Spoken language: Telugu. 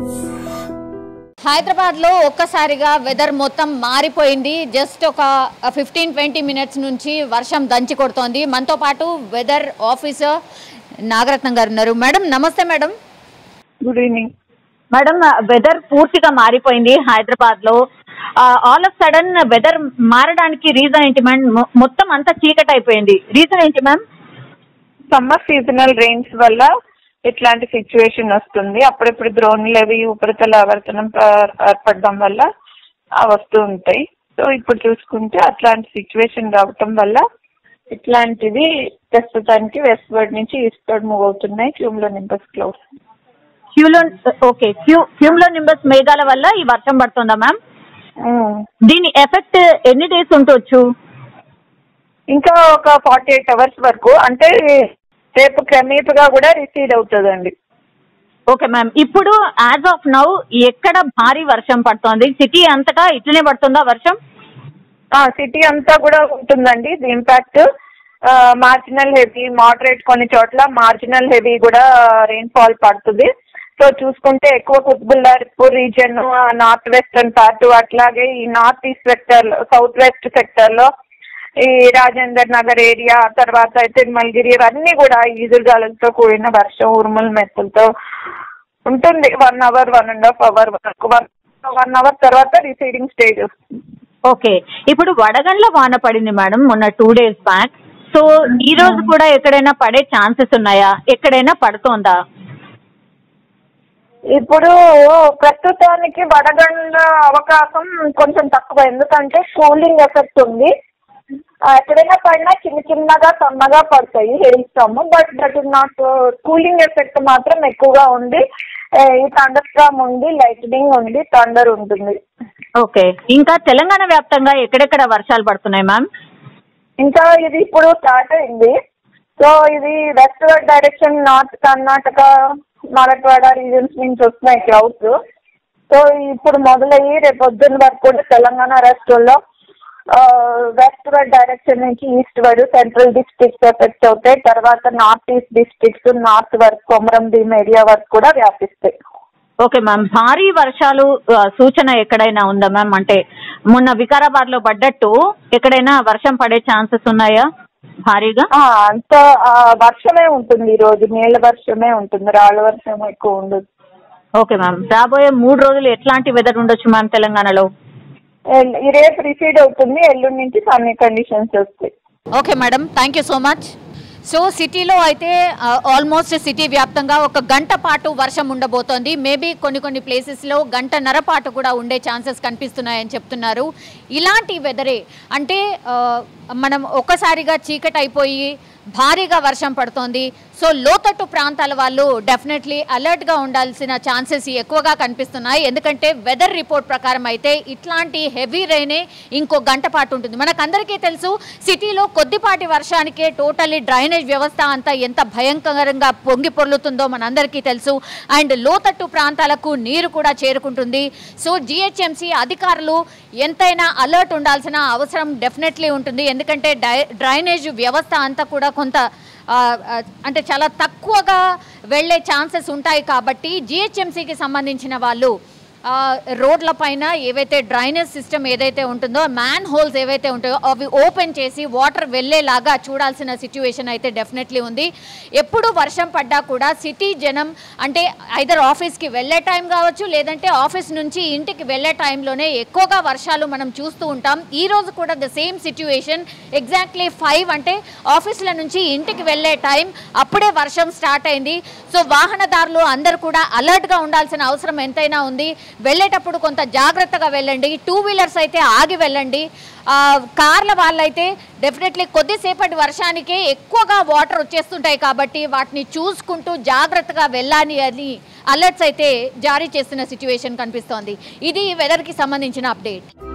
హైదరాబాద్ లో ఒక్కసారిగా వెదర్ మొత్తం మారిపోయింది జస్ట్ ఒక ఫిఫ్టీన్ ట్వంటీ మినిట్స్ నుంచి వర్షం దంచి కొడుతోంది మనతో పాటు వెదర్ ఆఫీసర్ నాగరత్నం గారు ఉన్నారు మేడం నమస్తే madam good evening madam weather పూర్తిగా మారిపోయింది హైదరాబాద్ లో ఆల్ ఆఫ్ సడన్ వెదర్ మారడానికి రీజన్ ఏంటి మ్యామ్ మొత్తం అంతా చీకటి అయిపోయింది రీజన్ ఏంటి మ్యామ్ సమ్మర్ సీజనల్ రెయిన్స్ వల్ల ఇట్లాంటి సిచ్యువేషన్ వస్తుంది అప్పుడప్పుడు ద్రోణులు అవి ఉపరితల ఆవర్తనం ప- ఏర్పడడం వల్ల అవి వస్తూ ఉంటాయి సో ఇప్పుడు చూసుకుంటే అట్లాంటి సిచ్యువేషన్ రావటం వల్ల ఇట్లాంటివి ప్రస్తుతానికి వెస్ట్ వర్డ్ నుంచి ఈస్ట్ వర్డ్ మూవ్ అవుతున్నాయి cumulonimbus clouds cumulo okay cu cumulonimbus మేఘాల వల్ల ఈ వర్షం పడుతుందా మ్యామ్ దీని ఎఫెక్ట్ ఎన్ని డేస్ ఉండొచ్చు ఇంకా ఒక ఫార్టీ ఎయిట్ అవర్స్ వరకు అంటే రేపు క్రమేపుగా కూడా రిసీడ్ అవుతుందండి ఓకే మ్యామ్ ఇప్పుడు యాజ్ ఆఫ్ నౌ ఎక్కడ భారీ వర్షం పడుతోంది సిటీ అంతటా ఇట్లనే పడుతుందా వర్షం సిటీ అంతా కూడా ఉంటుందండి ఇంపాక్ట్ మార్జినల్ హెవీ మోడరేట్ కొన్ని చోట్ల మార్జినల్ హెవీ కూడా రెయిన్ ఫాల్ పడుతుంది సో చూసుకుంటే ఎక్కువ Quthbullapur region north western part అట్లాగే ఈ north east sector south west sector లో ఈ రాజేందర్ నగర్ ఏరియా తర్వాత అయితే మల్గిరి ఇవన్నీ కూడా ఈదురుగాలులతో కూడిన వర్షం ఉరుముల మెత్తులతో ఉంటుంది one hour one and half hour వరకు వన్ వన్ అవర్ తర్వాత రిసీడింగ్ స్టేజ్ వస్తుంది ఓకే ఇప్పుడు వడగండ్ల వాన పడింది మేడం మొన్న టూ డేస్ బ్యాక్ సో ఈ రోజు కూడా ఎక్కడైనా పడే ఛాన్సెస్ ఉన్నాయా ఎక్కడైనా పడుతోందా ఇప్పుడు ప్రస్తుతానికి వడగండ్ల అవకాశం కొంచెం తక్కువ ఎందుకంటే కూలింగ్ ఎఫెక్ట్ ఉంది ఆ, ఎక్కడైనా పడినా చిన్న చిన్నగా సన్నగా పడతాయి hailstorm but that is not cooling effect మాత్రం ఎక్కువగా ఉంది ఆ, ఈ థండర్ స్ట్రామ్ ఉంది లైట్నింగ్ ఉంది థండర్ ఉంటుంది ఓకే ఇంకా తెలంగాణ వ్యాప్తంగా ఎక్కడెక్కడ వర్షాలు పడుతున్నాయి మ్యామ్ ఇంకా ఇది ఇప్పుడు స్టార్ట్ అయింది సో ఇది westward direction north Karnataka Marathwada regions నుంచి వస్తున్నాయి క్లౌడ్స్ సో ఇప్పుడు మొదలయ్యి రేపు పొద్దున్న వరకు కూడా తెలంగాణ రాష్ట్రంలో వెస్ట్వర్డ్ డైరెక్షన్ నుంచి eastward central districts effect అవుతాయి తర్వాత నార్త్ ఈస్ట్ డిస్ట్రిక్ట్స్ నార్త్ వరకు కొమరం భీమ్ ఏరియా వరకు కూడా వ్యాపిస్తాయి ఓకే మ్యామ్ భారీ వర్షాలు ఆ, సూచన ఎక్కడైనా ఉందా మ్యామ్ అంటే మొన్న వికారాబాద్ లో పడ్డట్టు ఎక్కడైనా వర్షం పడే ఛాన్సెస్ ఉన్నాయా భారీగా ఆ, అంత ఆ, వర్షమే ఉంటుంది ఈ రోజు నీళ్ళ వర్షమే ఉంటుంది రాళ్ళ వర్షం ఎక్కువ ఉండదు ఓకే మ్యామ్ రాబోయే మూడు రోజులు ఎట్లాంటి వెదర్ ఉండొచ్చు మ్యామ్ తెలంగాణలో ఎల్- ఈ రేపు రిసీడ్ అవుతుంది ఎల్లుండి నుంచి సన్నీ కండిషన్స్ వస్తాయి okay madam thank you so much so సిటీలో అయితే ఆల్మోస్ట్ సిటీ వ్యాప్తంగా ఒక గంట పాటు వర్షం ఉండబోతోంది మేబీ కొన్ని కొన్ని ప్లేసెస్లో గంటన్నర పాటు కూడా ఉండే ఛాన్సెస్ కనిపిస్తున్నాయని చెప్తున్నారు ఇలాంటి వెదరే అంటే ఆ, మనం ఒక్కసారిగా చీకటి అయిపోయి భారీగా వర్షం పడుతోంది సో లోతట్టు ప్రాంతాల వాళ్ళు డెఫినెట్లీ అలర్ట్గా ఉండాల్సిన ఛాన్సెస్ ఎక్కువగా కనిపిస్తున్నాయి ఎందుకంటే వెదర్ రిపోర్ట్ ప్రకారం అయితే ఇట్లాంటి హెవీ రైనే ఇంకో గంట పాటు ఉంటుంది మనకందరికీ తెలుసు సిటీలో కొద్దిపాటి వర్షానికే టోటల్లీ డ్రైనేజ్ వ్యవస్థ అంతా ఎంత భయంకరంగా పొంగి పొర్లుతుందో మనందరికీ తెలుసు అండ్ లోతట్టు ప్రాంతాలకు నీరు కూడా చేరుకుంటుంది సో జిహెచ్ఎంసీ అధికారులు ఎంతైనా అలర్ట్ ఉండాల్సిన అవసరం డెఫినెట్లీ ఉంటుంది ఎందుకంటే డై డ్రైనేజ్ వ్యవస్థ అంతా కూడా కొంత ఆ, ఆ, అంటే చాలా తక్కువగా వెళ్ళే ఛాన్సెస్ ఉంటాయి కాబట్టి జిహెచ్ఎంసీకి సంబంధించిన వాళ్ళు ఆ, రోడ్ల పైన ఏవైతే డ్రైనేజ్ సిస్టమ్ ఏదైతే ఉంటుందో మ్యాన్ హోల్స్ ఏవైతే ఉంటాయో అవి ఓపెన్ చేసి వాటర్ వెళ్ళేలాగా చూడాల్సిన సిచ్యువేషన్ అయితే డెఫినెట్లీ ఉంది ఎప్పుడు వర్షం పడ్డా కూడా సిటీ జనం అంటే ఐదర్ ఆఫీస్కి వెళ్ళే టైం కావచ్చు లేదంటే ఆఫీస్ నుంచి ఇంటికి వెళ్ళే టైంలోనే ఎక్కువగా వర్షాలు మనం చూస్తూ ఉంటాం ఈ రోజు కూడా the same situation exactly five అంటే ఆఫీసుల నుంచి ఇంటికి వెళ్ళే టైం అప్పుడే వర్షం స్టార్ట్ అయింది సో వాహనదారులు అందరూ కూడా అలర్ట్గా ఉండాల్సిన అవసరం ఎంతైనా ఉంది వెళ్ళేటప్పుడు కొంత జాగ్రత్తగా వెళ్ళండి టూ వీలర్స్ అయితే ఆగి వెళ్ళండి ఆ, కార్ల వాళ్ళైతే డెఫినెట్లీ కొద్దిసేపటి వర్షానికే ఎక్కువగా వాటర్ వచ్చేస్తుంటాయి కాబట్టి వాటిని చూసుకుంటూ జాగ్రత్తగా వెళ్ళాలి అని అలర్ట్స్ అయితే జారీ చేస్తున్న సిచ్యువేషన్ కనిపిస్తోంది ఇది వెదర్కి సంబంధించిన అప్డేట్